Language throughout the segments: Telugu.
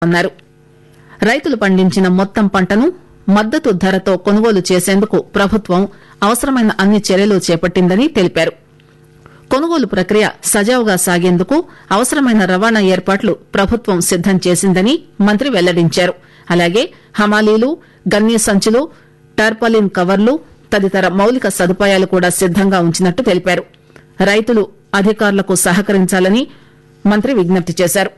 పేర్కొన్నారు రైతులు పండించిన మొత్తం పంటను మద్దతు ధరతో కొనుగోలు చేసేందుకు ప్రభుత్వం అవసరమైన అన్ని చర్యలు చేపట్టిందని తెలిపారు కొనుగోలు ప్రక్రియ సజావుగా సాగేందుకు అవసరమైన రవాణా ఏర్పాట్లు ప్రభుత్వం సిద్దం చేసిందని మంత్రి వెల్లడించారు అలాగే హమాలీలు గన్ని సంచులు టార్పాలిన్ కవర్లు తదితర మౌలిక సదుపాయాలు కూడా సిద్దంగా ఉంచినట్టు తెలిపారు రైతులు అధికారులకు సహకరించాలని మంత్రి విజ్ఞప్తి చేశారు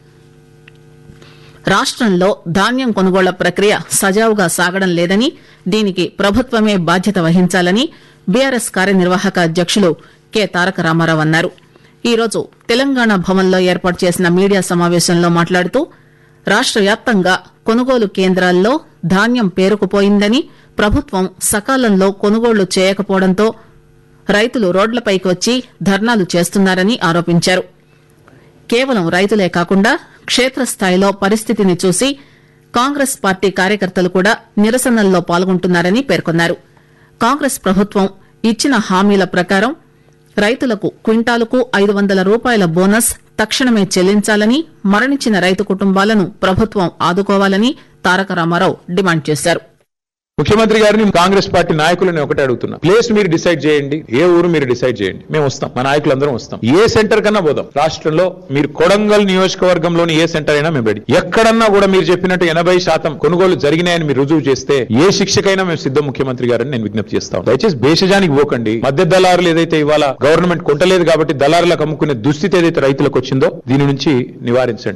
రాష్టంలో ధాన్యం కొనుగోళ్ల ప్రక్రియ సజావుగా సాగడం లేదని దీనికి ప్రభుత్వమే బాధ్యత వహించాలని బీఆర్ఎస్ కార్యనిర్వాహక అధ్యకులు కె తారక రామారావు అన్నారు ఈరోజు తెలంగాణ భవన్లో ఏర్పాటు చేసిన మీడియా సమావేశంలో మాట్లాడుతూ రాష్ట వ్యాప్తంగా కొనుగోలు కేంద్రాల్లో ధాన్యం పేరుకుపోయిందని ప్రభుత్వం సకాలంలో కొనుగోళ్లు చేయకపోవడంతో రైతులు రోడ్లపైకి వచ్చి ధర్నాలు చేస్తున్నారని ఆరోపించారు కేవలం రైతులే కాకుండా క్షేత్రస్థాయిలో పరిస్థితిని చూసి కాంగ్రెస్ పార్టీ కార్యకర్తలు కూడా నిరసనల్లో పాల్గొంటున్నారని పేర్కొన్నారు కాంగ్రెస్ ప్రభుత్వం ఇచ్చిన హామీల ప్రకారం రైతులకు క్వింటాలుకు ఐదు వందల రూపాయల బోనస్ తక్షణమే చెల్లించాలని మరణించిన రైతు కుటుంబాలను ప్రభుత్వం ఆదుకోవాలని తారక రామారావు డిమాండ్ చేశారు ముఖ్యమంత్రి గారిని కాంగ్రెస్ పార్టీ నాయకులని ఒకటే అడుగుతున్నా ప్లేస్ మీరు డిసైడ్ చేయండి ఏ ఊరు మీరు డిసైడ్ చేయండి మేము వస్తాం మా నాయకులందరం వస్తాం ఏ సెంటర్ కన్నా పోదాం రాష్ట్రంలో మీరు కొడంగల్ నియోజకవర్గంలోని ఏ సెంటర్ అయినా మేము రెడీ ఎక్కడన్నా కూడా మీరు చెప్పినట్టు ఎనభై శాతం కొనుగోలు జరిగినాయని మీరు రుజువు చేస్తే ఏ శిక్షకైనా మేము సిద్ధం ముఖ్యమంత్రి గారని నేను విజ్ఞప్తి చేస్తాం దయచేసి భేషజానికి పోకండి మధ్య దళారులు ఏదైతే ఇవాళ గవర్నమెంట్ కొంటలేదు కాబట్టి దళారులకు అమ్ముకునే దుస్థితి ఏదైతే రైతులకు వచ్చిందో దీని నుంచి నివారించండి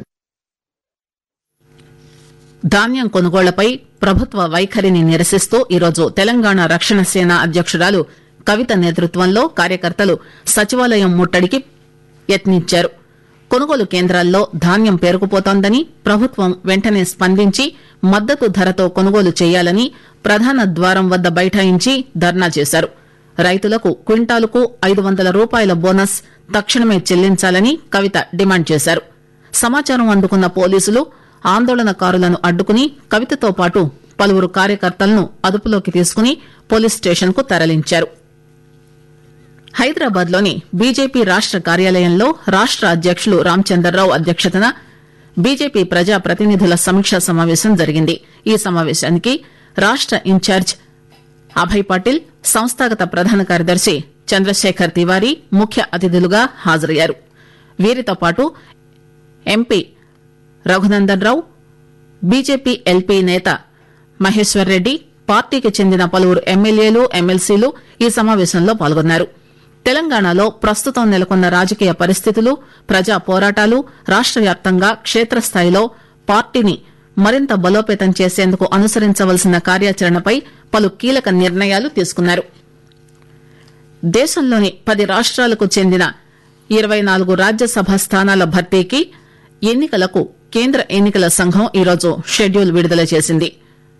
ధాన్యం కొనుగోళ్లపై ప్రభుత్వ వైఖరిని నిరసిస్తూ ఈరోజు తెలంగాణ రక్షణ సేన అధ్యకురాలు కవిత నేతృత్వంలో కార్యకర్తలు సచివాలయం ముట్టడికి యత్నించారు కొనుగోలు కేంద్రాల్లో ధాన్యం పేరుకుపోతోందని ప్రభుత్వం వెంటనే స్పందించి మద్దతు ధరతో కొనుగోలు చేయాలని ప్రధాన ద్వారం వద్ద బైఠాయించి ధర్నా చేశారు రైతులకు క్వింటాలుకు ఐదు వందల రూపాయల బోనస్ తక్షణమే చెల్లించాలని కవిత డిమాండ్ చేశారు సమాచారం అందుకున్న పోలీసులు ఆందోళనకారులను అడ్డుకుని కవితతో పాటు పలువురు కార్యకర్తలను అదుపులోకి తీసుకుని పోలీస్ స్టేషన్ కు తరలించారు హైదరాబాద్ లోని బీజేపీ రాష్ట కార్యాలయంలో రాష్ట అధ్యకులు రామచందర్రావు అధ్యక్షతన బీజేపీ ప్రజా ప్రతినిధుల సమీక్షా సమావేశం జరిగింది ఈ సమావేశానికి రాష్ట ఇన్ఛార్జ్ అభయ్ పాటిల్ సంస్థాగత ప్రధాన కార్యదర్శి చంద్రశేఖర్ తివారీ ముఖ్య అతిథులుగా హాజరయ్యారు వీరితో పాటు MP Raghunandan Rao BJP LP నేత మహేశ్వర్ రెడ్డి పార్టీకి చెందిన పలువురు ఎమ్మెల్యేలు ఎమ్మెల్సీలు ఈ సమావేశంలో పాల్గొన్నారు తెలంగాణలో ప్రస్తుతం నెలకొన్న రాజకీయ పరిస్థితులు ప్రజా పోరాటాలు రాష్ట వ్యాప్తంగా క్షేత్రస్థాయిలో పార్టీని మరింత బలోపేతం చేసేందుకు అనుసరించవలసిన కార్యాచరణపై పలు కీలక నిర్ణయాలు తీసుకున్నారు దేశంలోని పది రాష్ట్రాలకు చెందిన ఇరవై నాలుగు రాజ్యసభ స్థానాల భర్తీకి ఎన్నికలకు కేంద్ర ఎన్నికల సంఘం ఈరోజు షెడ్యూల్ విడుదల చేసింది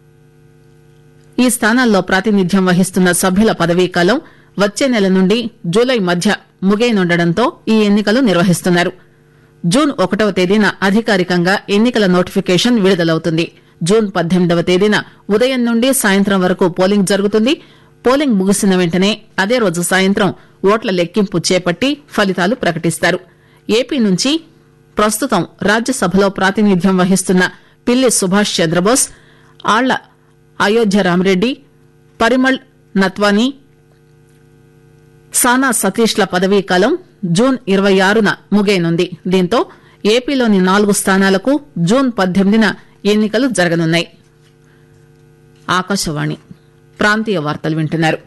ఈ స్థానాల్లో ప్రాతినిధ్యం వహిస్తున్న సభ్యుల పదవీకాలం వచ్చే నెల నుండి జూలై మధ్య ముగియనుండటంతో ఈ ఎన్నికలు నిర్వహిస్తున్నారు జూన్ ఒకటవ తేదీన అధికారికంగా ఎన్నికల నోటిఫికేషన్ విడుదలవుతుంది జూన్ పద్దెనిమిదవ తేదీన ఉదయం నుండి సాయంత్రం వరకు పోలింగ్ జరుగుతుంది పోలింగ్ ముగిసిన వెంటనే అదే రోజు సాయంత్రం ఓట్ల లెక్కింపు చేపట్టి ఫలితాలు ప్రకటిస్తారు ఏపీ నుంచి ప్రస్తుతం రాజ్యసభలో ప్రాతినిధ్యం వహిస్తున్న పిల్లి సుభాష్ చంద్రబోస్ ఆళ్ల అయోధ్య రామిరెడ్డి పరిమళ్ నత్వానీ సానా సతీష్ల పదవీకాలం జూన్ ఇరవై ఆరున ముగియనుంది దీంతో ఏపీలోని నాలుగు స్థానాలకు జూన్ పద్దెనిమిదిన ఎన్నికలు జరగనున్నాయి ఆకాశవాణి ప్రాంతీయ వార్తలు వింటున్నారు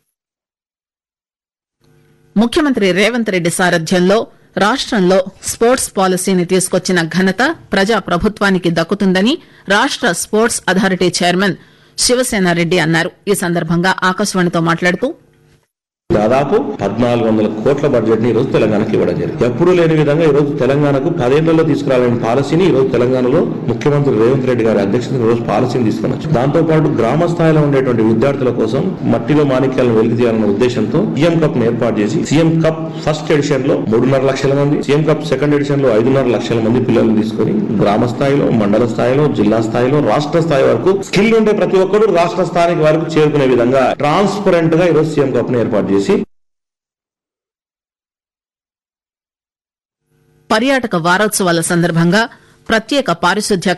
ముఖ్యమంత్రి రేవంత్ రెడ్డి సారథ్యంలో రాష్టంలో స్పోర్ట్స్ పాలసీని తీసుకొచ్చిన ఘనత ప్రజా ప్రభుత్వానికి దక్కుతుందని రాష్ట స్పోర్ట్స్ అథారిటీ చైర్మన్ శివసేనారెడ్డి అన్నారు ఈ సందర్భంగా ఆకాశవాణితో మాట్లాడుతూ దాదాపు పద్నాలుగు వందల కోట్ల బడ్జెట్ ని ఈ రోజు తెలంగాణకి ఇవ్వడం జరిగింది ఎప్పుడూ లేని విధంగా ఈ రోజు తెలంగాణకు పదేళ్లలో తీసుకురాలని పాలసీని ఈ రోజు తెలంగాణలో ముఖ్యమంత్రి రేవంత్ రెడ్డి గారి అధ్యక్షతన ఈ రోజు పాలసీని తీసుకుని వచ్చారు దాంతో పాటు గ్రామ స్థాయిలో ఉండేటువంటి విద్యార్థుల కోసం మట్టిలో మాణిక్యాలను వెలికి తీయాలన్న ఉద్దేశంతో సీఎం కప్ ను ఏర్పాటు చేసి సీఎం కప్ ఫస్ట్ ఎడిషన్ లో మూడున్నర లక్షల మంది సీఎం కప్ సెకండ్ ఎడిషన్ లో ఐదున్నర లక్షల మంది పిల్లలను తీసుకొని గ్రామ స్థాయిలో మండల స్థాయిలో జిల్లా స్థాయిలో రాష్ట్ర స్థాయి వరకు స్కిల్ ఉండే ప్రతి ఒక్కరు రాష్ట్ర స్థాయికి వరకు చేరుకునే విధంగా ట్రాన్స్పరెంట్ గా ఈ రోజు సీఎం కప్ ను ఏర్పాటు చేసి పర్యాటక వారోత్సవాల సందర్భంగా ప్రత్యేక పారిశుద్ధ్య